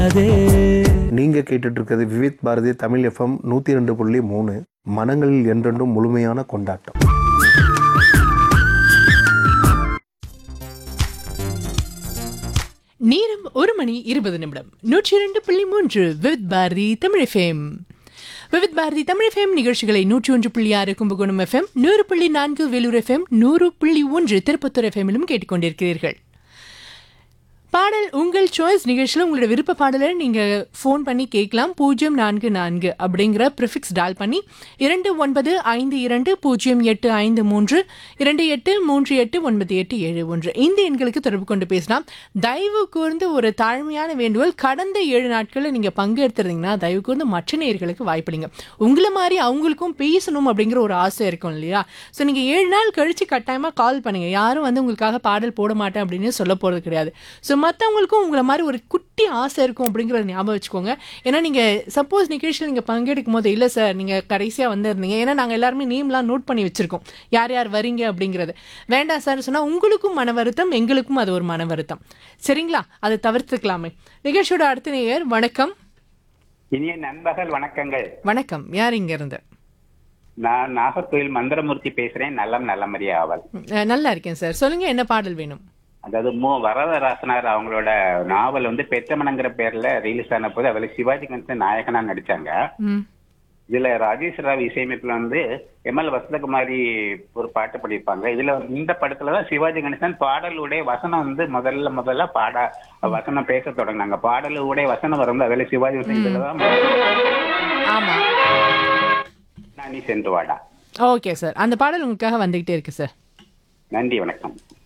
நீங்க கேட்டுட்டு இருக்கிறது விவித் பாரதி தமிழ் எஃப்எம் நூத்தி ரெண்டு புள்ளி மூணு மனங்களில் என்றென்றும் முழுமையான கொண்டாட்டம் நேரம் ஒரு மணி இருபது நிமிடம் நூற்றி இரண்டு புள்ளி மூன்று விவித் பாரதி தமிழ் எஃப்எம் விவித் பாரதி தமிழ் எஃப்எம் நிகழ்ச்சிகளை நூற்றி ஒன்று புள்ளி ஆறு கும்பகோணம் எஃப்எம் நூறு புள்ளி நான்கு வேலூர் எஃப்எம் நூறு புள்ளி ஒன்று திருப்பத்தூர் எஃப்எம்மிலும் கேட்டுக்கொண்டிருக்கிறீர்கள் பாடல் உங்கள் சாய்ஸ் நிகழ்ச்சியில் உங்களோட விருப்ப பாடலை நீங்கள் ஃபோன் பண்ணி கேட்கலாம் பூஜ்ஜியம் நான்கு நான்கு அப்படிங்கிற ப்ரிஃபிக்ஸ் டால் பண்ணி இரண்டு ஒன்பது ஐந்து இரண்டு பூஜ்ஜியம் எட்டு ஐந்து மூன்று இரண்டு எட்டு மூன்று எட்டு ஒன்பது எட்டு ஏழு ஒன்று இந்த எண்களுக்கு தொடர்பு கொண்டு பேசலாம் தயவு கூர்ந்து ஒரு தாழ்மையான வேண்டுகோள் கடந்த ஏழு நாட்களில் நீங்கள் பங்கு எடுத்திருந்தீங்கன்னா தயவு கூர்ந்து மற்ற நேயர்களுக்கு வாய்ப்பளிங்க உங்களை மாதிரி அவங்களுக்கும் பேசணும் அப்படிங்கிற ஒரு ஆசை இருக்கும் இல்லையா ஸோ நீங்கள் ஏழு நாள் கழித்து கட்டாயமாக கால் பண்ணுங்க யாரும் வந்து உங்களுக்காக பாடல் போட மாட்டேன் அப்படின்னு சொல்ல போகிறது கிடையாது ஸோ மற்றவங்களுக்கும் உங்களை மாதிரி ஒரு குட்டி ஆசை இருக்கும் அப்படிங்கிறத ஞாபகம் வச்சுக்கோங்க ஏன்னா நீங்கள் சப்போஸ் நிகழ்ச்சியில் நீங்கள் பங்கெடுக்கும் போது இல்லை சார் நீங்கள் கடைசியாக வந்திருந்தீங்க ஏன்னா நாங்கள் எல்லாருமே நேம்லாம் நோட் பண்ணி வச்சுருக்கோம் யார் யார் வரீங்க அப்படிங்கிறது வேண்டாம் சார் சொன்னால் உங்களுக்கும் மன வருத்தம் எங்களுக்கும் அது ஒரு மன வருத்தம் சரிங்களா அதை தவிர்த்துக்கலாமே நிகழ்ச்சியோட அடுத்த நேயர் வணக்கம் இனிய நண்பர்கள் வணக்கங்கள் வணக்கம் யார் இங்க இருந்து நான் நாகர்கோயில் மந்திரமூர்த்தி பேசுறேன் நல்லம் நல்லமரியா ஆவல் அஹ், நல்லா இருக்கேன் சார் சொல்லுங்க என்ன பாடல் வேணும் அதாவது மு வரதராசனார் அவங்களோட நாவல் வந்து பெத்தமனங்கிற பேர்ல ரிலீஸ் ஆன போது அதுல சிவாஜி கணேசன் நாயகனா நடிச்சாங்க ம் இதுல ராஜேஷ் ராவ் இசையமைப்புல வந்து எம்எல் வசந்தகுமாரி ஒரு பாட்டு பாடியிருப்பாங்க இதுல இந்த படத்துல தான் சிவாஜி கணேசன் பாடலுடைய வசனம் வந்து முதல்ல முதல்ல பாட வசனம் பேச தொடங்கினாங்க பாடலுடைய வசனம் வரும்போது அதுல சிவாஜி கணேசன் இதுல தான் ஆமா நான் நீ சென்று வாடா ஓகே சார் அந்த பாடல் உங்களுக்காக வந்துகிட்டே இருக்கு சார் நன்றி வணக்கம்